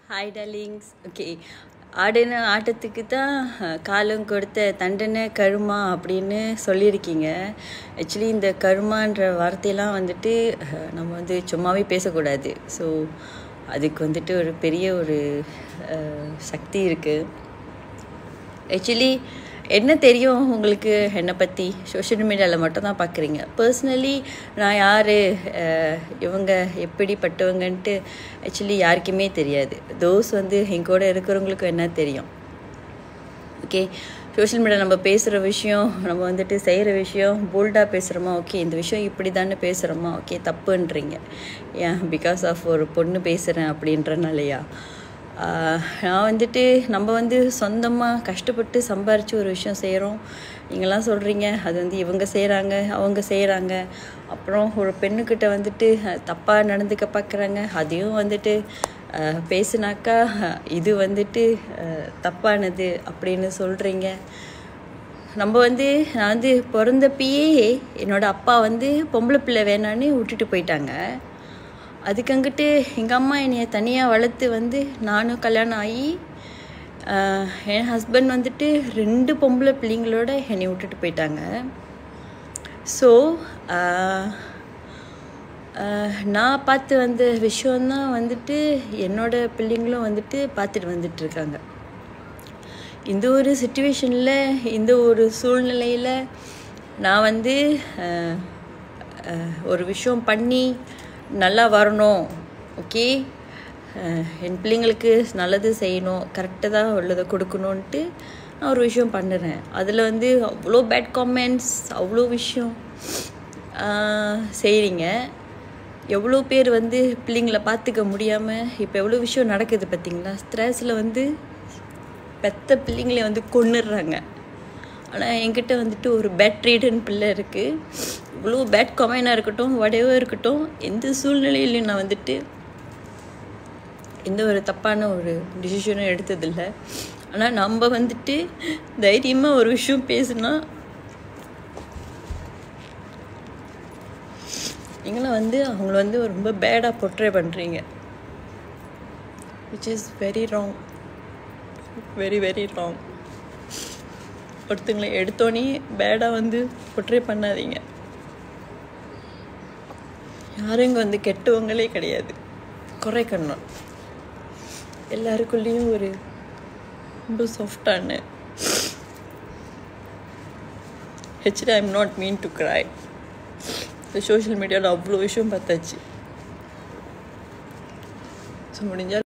hi darlings okay ஆடின ஆட்டத்துக்கு தான் காலம் கொடுத்த தண்டனை கருமா அப்படின்னு சொல்லியிருக்கீங்க ஆக்சுவலி இந்த கருமான்ற வார்த்தையெல்லாம் வந்துட்டு அஹ், நம்ம வந்து சும்மாவே பேசக்கூடாது ஸோ அதுக்கு வந்துட்டு ஒரு பெரிய ஒரு அஹ், சக்தி இருக்குது ஆக்சுவலி என்ன தெரியும் உங்களுக்கு என்னை பற்றி சோஷியல் மீடியாவில் மட்டும் தான் பார்க்குறீங்க பர்சனலி நான் யார் இவங்க எப்படிப்பட்டவங்கன்ட்டு ஆக்சுவலி யாருக்குமே தெரியாது தோஸ் வந்து என் கூட இருக்கிறவங்களுக்கு என்ன தெரியும் ஓகே சோஷியல் மீடியா நம்ம பேசுகிற விஷயம் நம்ம வந்துட்டு செய்கிற விஷயம் போல்டாக பேசுகிறோமா ஓகே இந்த விஷயம் இப்படி தானே பேசுகிறோமா ஓகே தப்புன்றீங்க ஏன் பிகாஸ் ஆஃப் ஒரு பொண்ணு பேசுகிறேன் அப்படின்றனாலயா ஆஹ், நான் வந்துட்டு நம்ம வந்து சொந்தமாக கஷ்டப்பட்டு சம்பாரித்து ஒரு விஷயம் செய்கிறோம் நீங்களாம் சொல்கிறீங்க அது வந்து இவங்க செய்கிறாங்க அவங்க செய்கிறாங்க அப்புறம் ஒரு பெண்ணுக்கிட்ட வந்துட்டு தப்பாக நடந்துக்க பார்க்குறாங்க அதையும் வந்துட்டு அஹ், பேசுனாக்கா அஹ், இது வந்துட்டு அஹ், தப்பானது அப்படின்னு சொல்கிறீங்க நம்ம வந்து நான் வந்து பிறந்தப்பயே என்னோட அப்பா வந்து பொம்பளை பிள்ளை வேணான்னு விட்டுட்டு போயிட்டாங்க அதுக்கங்கிட்டு எங்கள் அம்மா என்னைய தனியாக வளர்த்து வந்து நானும் கல்யாணம் ஆகி ஆஹ், என் ஹஸ்பண்ட் வந்துட்டு ரெண்டு பொம்பளை பிள்ளைங்களோட என்னை விட்டுட்டு போயிட்டாங்க ஸோ நான் பார்த்து வந்த விஷயந்தான் வந்துட்டு என்னோட பிள்ளைங்களும் வந்துட்டு பார்த்துட்டு வந்துட்டு இருக்காங்க இந்த ஒரு சுச்சுவேஷனில் இந்த ஒரு சூழ்நிலையில் நான் வந்து அஹ், அஹ், ஒரு விஷயம் பண்ணி நல்லா வரணும் ஓகே என் பிள்ளைங்களுக்கு நல்லது செய்யணும் கரெக்டாக தான் உள்ளதை கொடுக்கணுன்ட்டு நான் ஒரு விஷயம் பண்ணுறேன் அதில் வந்து அவ்வளோ பேட் காமெண்ட்ஸ் அவ்வளோ விஷயம் செய்கிறீங்க எவ்வளோ பேர் வந்து பிள்ளைங்களை பார்த்துக்க முடியாமல் இப்போ எவ்வளோ விஷயம் நடக்குது பார்த்தீங்களா ஸ்ட்ரெஸ்ஸில் வந்து பெத்த பிள்ளைங்களை வந்து கொன்னுடுறாங்க ஆனால் என்கிட்ட வந்துட்டு ஒரு பேட் ரீடன் பிள்ளை இருக்குது இவ்வளோ பேட் கமெண்டாக இருக்கட்டும் வடையவோ இருக்கட்டும் எந்த சூழ்நிலையிலையும் நான் வந்துட்டு எந்த ஒரு தப்பான ஒரு டிசிஷனும் எடுத்ததில்லை ஆனால் நம்ம வந்துட்டு தைரியமாக ஒரு விஷயம் பேசுனா நீங்களும் வந்து அவங்கள வந்து ரொம்ப பேடாக பொட்ரே பண்ணுறீங்க which is very wrong very very wrong ஒருத்தங்களை எடுத்தோன்னே பேடாக வந்து பொட்ரே பண்ணாதீங்க யாரும் இங்கே வந்து கெட்டவங்களே கிடையாது குறைக்கணும் எல்லாருக்குள்ளேயும் ஒரு ரொம்ப சாஃப்டான ஹெச்டி I am not mean to cry இந்த சோஷியல் மீடியாவில் அவ்வளோ விஷயம் பார்த்தாச்சு ஸோ முடிஞ்சால்